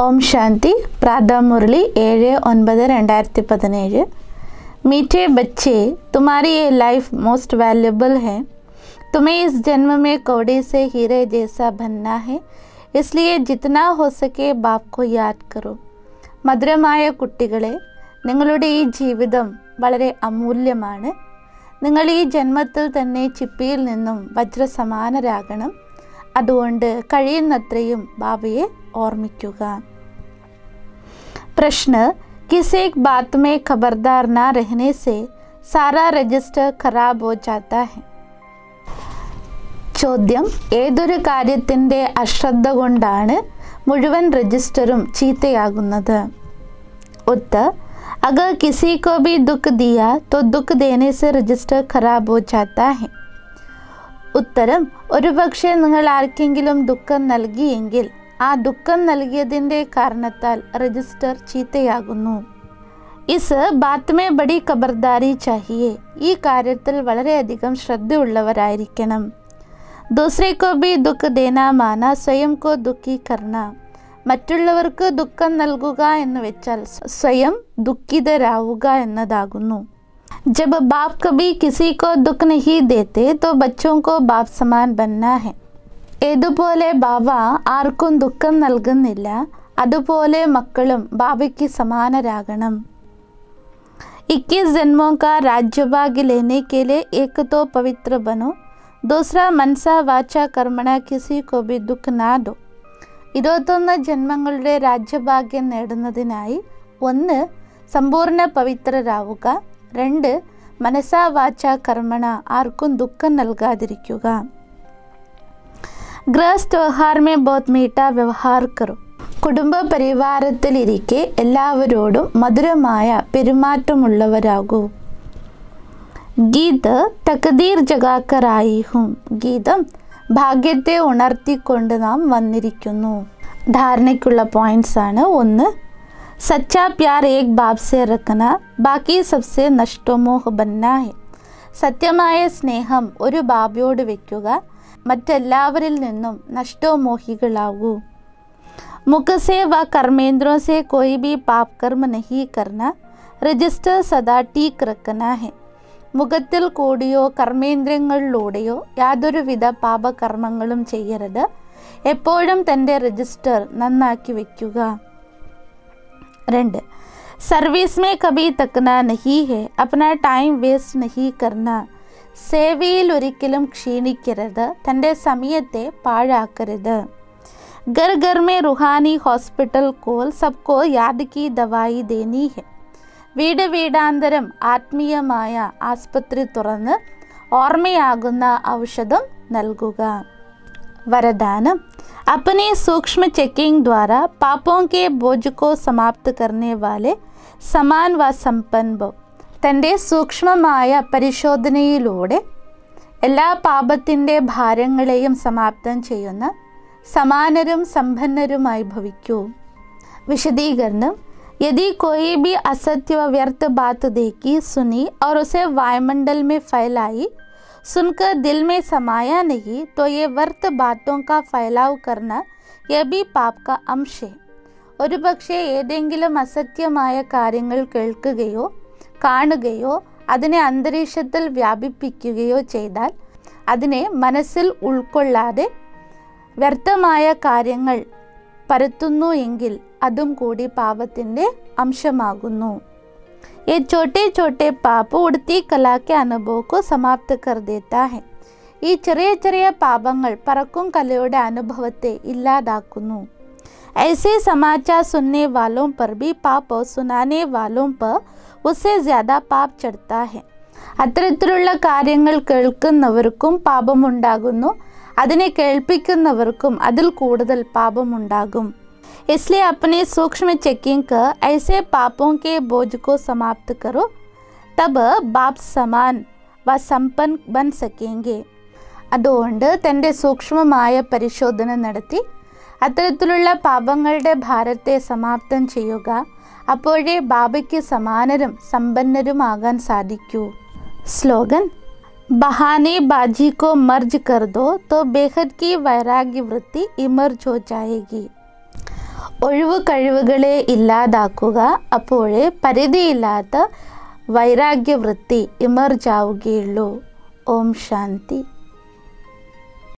ഓം ശാന്തി പ്രാതः മുരളി ഏഴ് ഒൻപത് രണ്ടായിരത്തി പതിനേഴ് मीठे बच्चे तुम्हारी ये लाइफ मोस्ट वैल्यूबल है तुम्हें इस जन्म में कौड़े से हीरे जैसा बनना है इसलिए जितना हो सके बाप को याद करो മധുരമായ കുട്ടികളെ നിങ്ങളുടെ ഈ ജീവിതം വളരെ അമൂല്യമാണ് നിങ്ങൾ ഈ ജന്മത്തിൽ തന്നെ ചിപ്പിയിൽ നിന്നും വജ്രസമാനരാകണം അതുകൊണ്ട് കഴിയുന്നത്രയും ബാബയെ ഓർമ്മിക്കുക പ്രശ്ന किसी एक बात में खबरदार ना रहने से सारा रजिस्टर खराब हो जाता है ചോദ്യം ഏതൊരു കാര്യത്തിൻ്റെ അശ്രദ്ധ കൊണ്ടാണ് മുഴുവൻ രജിസ്റ്ററും ചീത്തയാകുന്നത് उत्तर अगर किसी को भी दुख दिया तो दुख देने से रजिस्टर खराब हो जाता है ഉത്തരം ഒരുപക്ഷെ നിങ്ങൾ ആർക്കെങ്കിലും ദുഃഖം നൽകിയെങ്കിൽ ആ ദുഃഖം നൽകിയതിൻ്റെ കാരണത്താൽ രജിസ്റ്റർ ചീത്തയാകുന്നു ഇസ് ബാത്മേ ബഡി ഖബർദാരി ചാഹിയെ ഈ കാര്യത്തിൽ വളരെയധികം ശ്രദ്ധയുള്ളവരായിരിക്കണം ദൂസരേക്കോ ബി ദുഃഖ് ദേന മാന സ്വയം കോ ദുഃഖി കർണ മറ്റുള്ളവർക്ക് ദുഃഖം നൽകുക എന്ന് വെച്ചാൽ സ്വയം ദുഃഖിതരാവുക എന്നതാകുന്നു जब बाप कभी किसी को दुख नहीं देते तो बच्चों को बाप समान बनना है ഏതുപോലെ ബാബ ആർക്കും ദുഃഖം നൽകുന്നില്ല അതുപോലെ മക്കളും ബാബയ്ക്ക് സമാനരാകണം इक्कीस जन्मों का राज्य भाग्य लेने के लिए एक तो पवित्र बनो दूसरा मनसा वाचा कर्मण किसी को भी दुख ना दो ഇരുപത്തൊന്ന് ജന്മങ്ങളുടെ രാജ്യഭാഗ്യം നേടുന്നതിനായി ഒന്ന് സമ്പൂർണ്ണ പവിത്രരാവുക രണ്ട് മനസാ വാച കർമ്മണ ആർക്കും ദുഃഖം നൽകാതിരിക്കുക ഗൃഹസ്ഥ വ്യവഹാരമേ ബോത് മീട്ട വ്യവഹാർ കറോ കുടുംബ പരിവാരത്തിലിരിക്കെ എല്ലാവരോടും മധുരമായ പെരുമാറ്റമുള്ളവരാകൂ ഗീത് തകദീർ ജഗാക്കറായി ഹും ഗീതം ഭാഗ്യത്തെ ഉണർത്തിക്കൊണ്ട് നാം വന്നിരിക്കുന്നു ധാരണയ്ക്കുള്ള പോയിന്റ്സ് ആണ് ഒന്ന് സച്ചാ പ്യാർ ഏക് ബാബ് സെ റക്കന ബാക്കി സബ്സെ നഷ്ടമോഹ ബന്ന ഹെ സത്യമായ സ്നേഹം ഒരു ബാബയോട് വയ്ക്കുക മറ്റെല്ലാവരിൽ നിന്നും നഷ്ടോമോഹികളാകൂ मुख से व कर्मेंद्रों से कोई भी पाप कर्म नहीं करना രജിസ്റ്റർ സദാ ടീക്ക് रखना है മുഖത്തിൽ കൂടിയോ കർമ്മേന്ദ്രങ്ങളിലൂടെയോ യാതൊരുവിധ പാപകർമ്മങ്ങളും ചെയ്യരുത് എപ്പോഴും തൻ്റെ രജിസ്റ്റർ നന്നാക്കി വയ്ക്കുക രണ്ട് സർവീസ് മേ കബി തക്കന നഹി ഹെ അപ്ന ടൈം വേസ്റ്റ് നഹി കർണ സേവയിൽ ഒരിക്കലും ക്ഷീണിക്കരുത് തൻ്റെ സമയത്തെ പാഴാക്കരുത് घर घर में रूहानी हॉस्पिटल खोल सबको याद की दवाई देनी है വീട് വീടാന്തരം ആത്മീയമായ ആസ്പത്രി തുറന്ന് ഓർമ്മയാകുന്ന ഔഷധം നൽകുക വരദാനം अपने सूक्ष्म चेकिंग द्वारा पापों के बोझ को समाप्त करने वाले സമാൻ വ സമ്പൻഭവ് തൻ്റെ സൂക്ഷ്മമായ പരിശോധനയിലൂടെ എല്ലാ പാപത്തിൻ്റെ ഭാരങ്ങളെയും സമാപ്തം ചെയ്യുന്ന സമാനരും സമ്പന്നരുമായി ഭവിക്കൂ വിശദീകരണം यदि कोई भी असत्य व व्यर्थ बात देखी सुनी और उसे वायुमंडल में फैलाई सुनकर दिल में समाया नहीं तो ये व्यर्थ बातों का फैलाव करना यह भी पाप का अंश है ഒരുപക്ഷെ ഏതെങ്കിലും അസത്യമായ കാര്യങ്ങൾ കേൾക്കുകയോ കാണുകയോ അതിനെ അന്തരീക്ഷത്തിൽ വ്യാപിപ്പിക്കുകയോ ചെയ്താൽ അതിനെ മനസ്സിൽ ഉൾക്കൊള്ളാതെ വ്യർത്ഥമായ കാര്യങ്ങൾ പരത്തുന്നു എങ്കിൽ അതും കൂടി പാപത്തിൻ്റെ അംശമാകുന്നു ये छोटे छोटे पाप उड़ती कला के अनुभव को समाप्त कर देता है ഈ ചെറിയ ചെറിയ പാപങ്ങൾ പറക്കും കലയുടെ അനുഭവത്തെ ഇല്ലാതാക്കുന്നു ऐसे समाचार सुनने वालों पर भी पाप सुनाने वालों पर उससे ज़्यादा पाप चढ़ता है അത്തരത്തിലുള്ള കാര്യങ്ങൾ കേൾക്കുന്നവർക്കും പാപമുണ്ടാകുന്നു അതിനെ കേൾപ്പിക്കുന്നവർക്കും അതിൽ കൂടുതൽ പാപമുണ്ടാകും इसलिए अपने सूक्ष्म चेकिंग कर ऐसे पापों के बोझ को समाप्त करो तब बाप समान व संपन्न बन सकेंगे അതുകൊണ്ട് തൻ്റെ സൂക്ഷ്മമായ പരിശോധന നടത്തി അത്തരത്തിലുള്ള പാപങ്ങളുടെ ഭാരത്തെ സമാപ്തം ചെയ്യുക അപ്പോഴേ ബാബയ്ക്ക് സമാനരും സമ്പന്നരുമാകാൻ സാധിക്കൂ സ്ലോഗൻ बहानेबाजी को मर्ज कर दो तो बेहद की वैराग्य वृत्ति इमर्ज हो जाएगी ഒഴിവ് കഴിവുകളെ ഇല്ലാതാക്കുക അപ്പോഴേ പരിധിയില്ലാത്ത വൈരാഗ്യവൃത്തി ഇമർജാവുകയുള്ളൂ ഓം ശാന്തി